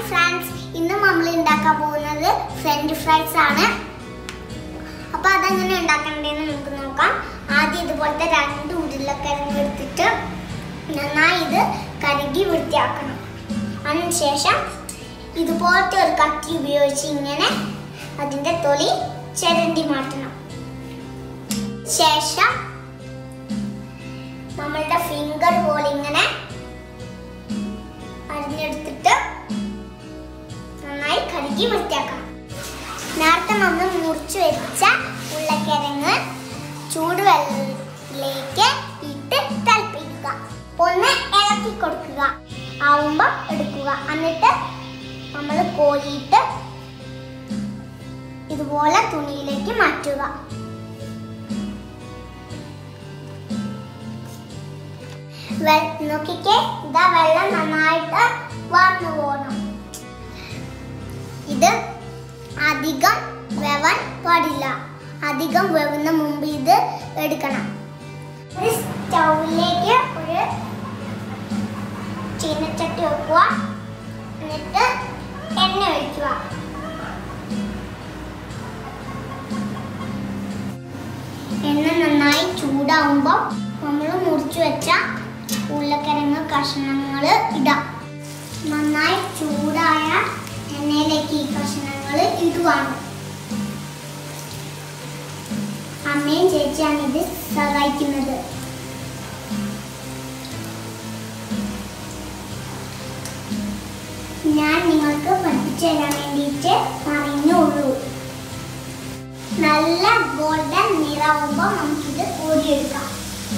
friends ഇന്ന് നമ്മൾ ഉണ്ടാക്കാൻ പോകുന്നത് ഫ്രഞ്ച് ഫ്രൈസ് ആണ് അപ്പൊ അതെങ്ങനെ ഉണ്ടാക്കണ്ടേന്ന് നമുക്ക് നോക്കാം ആദ്യം ഇതുപോലത്തെ രണ്ട് ഉരുളക്കിഴങ്ങ് എടുത്തിട്ട് നന്നായി ഇത് കഴുകി വൃത്തിയാക്കണം അതിനുശേഷം ഇതുപോലത്തെ ഒരു കത്തി ഉപയോഗിച്ച് ഇങ്ങനെ അതിന്റെ തൊലി ചിരണ്ടി മാറ്റണം ശേഷം നമ്മളുടെ ഫിംഗർ പോലെ ഇങ്ങനെ അരിഞ്ഞെടുത്തിട്ട് നന്നായി കഴുകി വൃത്തിയാക്കണം നേരത്തെ നമ്മൾ മുറിച്ചു വെച്ച ഉരുളക്കിഴങ്ങ് ചൂടുവെള്ളത്തിലേക്ക് ഇട്ട് തിളപ്പിക്കുക ഒന്ന് ഇളക്കി കൊടുക്കുക ആവുമ്പോൾ എടുക്കുക എന്നിട്ട് നമ്മൾ കോരിയിട്ട് ഇതുപോലെ തുണിയിലേക്ക് മാറ്റുക വെ- നോക്കിക്കേ ഇതാ വെള്ളം നന്നായിട്ട് വാർന്നു പോകണം ഇത് അധികം വെവാൻ പാടില്ല അധികം വെവുന്ന മുമ്പ് ഇത് എടുക്കണം ഒരു സ്റ്റൗവിലേക്ക് ഒരു ചീനച്ചട്ടി വെക്കുക എന്നിട്ട് എണ്ണ ഒഴിക്കുക എണ്ണ നന്നായി ചൂടാവുമ്പോൾ നമ്മൾ മുറിച്ചു വെച്ച ഉരുളക്കിഴങ്ങ് കഷ്ണങ്ങൾ ഇടാം നന്നായി ചൂടായ എണ്ണയിലേക്ക് ഈ കഷ്ണങ്ങൾ ഇടുവാണ് അമ്മയും ചേച്ചിയാണ് ഇത് സഹായിക്കുന്നത് ഞാൻ നിങ്ങൾക്ക് പഠിപ്പിച്ചു തരാൻ വേണ്ടിയിട്ട് പറഞ്ഞുള്ളൂ നല്ല ഗോൾഡൻ നിറാവുമ്പോൾ നമുക്കിത് കോരിയെടുക്കാം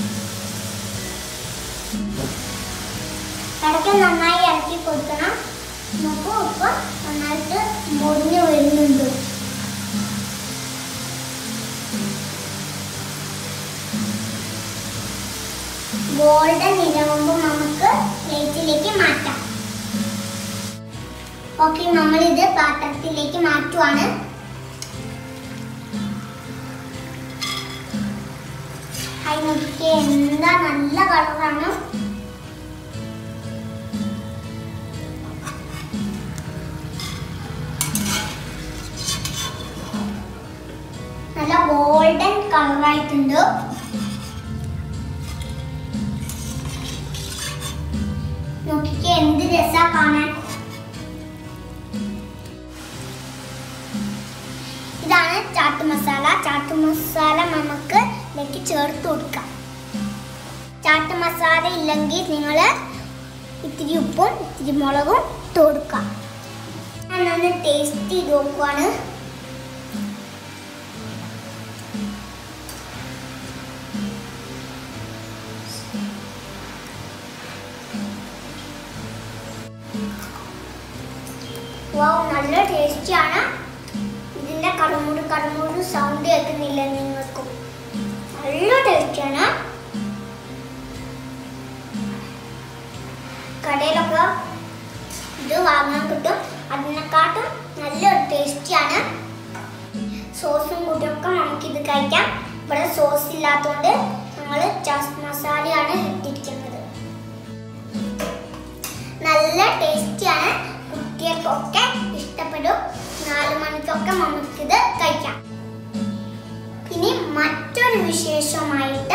ഇടയ്ക്ക് നന്നായി ഇറക്കി കൊടുക്കണം നോക്കൂ ഇപ്പൊ നന്നായിട്ട് മുറിഞ്ഞു വരുന്നുണ്ട് ഗോൾഡൻ നിലവുമ്പോൾ നമുക്ക് പ്ലേറ്റിലേക്ക് മാറ്റാം ഓക്കെ നമ്മളിത് പാത്രത്തിലേക്ക് മാറ്റുവാണ് ഹായ് നോക്കിക്കേ എന്താ നല്ല കളറാണ് നല്ല ഗോൾഡൻ കളറായിട്ടുണ്ട് നോക്കിക്കേ എന്ത് രസാ കാണാൻ ഇതാണ് ചാട്ട് മസാല ചാട്ട് മസാല നമുക്ക് ഇതിലേക്ക് ചേർത്ത് കൊടുക്കാം ചാട്ട് മസാല ഇല്ലെങ്കിൽ നിങ്ങൾ ഇത്തിരി ഉപ്പും ഇത്തിരി മുളകും ഇട്ട് കൊടുക്കാം ഞാനൊന്ന് ടേസ്റ്റ് ചെയ്ത് നോക്കുവാണ് വാവ് നല്ല ടേസ്റ്റിയാണ് ഇതിന്റെ കടമുട് കടമുട് സൗണ്ട് കേൾക്കുന്നില്ല നിങ്ങൾക്കും നല്ല ടേസ്റ്റിയാണ് കടയിലൊക്കെ ഇത് വാങ്ങാൻ കിട്ടും അതിനെക്കാട്ടും നല്ലൊരു ടേസ്റ്റിയാണ് സോസും കൂട്ടിയൊക്കെ നമുക്കിത് കഴിക്കാം ഇവിടെ സോസ് ഇല്ലാത്തതുകൊണ്ട് ഞങ്ങൾ ചാസ് മസാലയാണ് ഇട്ടിരിക്കുന്നത് നല്ല ടേസ്റ്റിയാണ് കുട്ടികൾക്കൊക്കെ ഇഷ്ടപ്പെടും നാല് മണിക്കൊക്കെ നമുക്കിത് കഴിക്കാം ഇനി മറ്റൊരു വിശേഷമായിട്ട്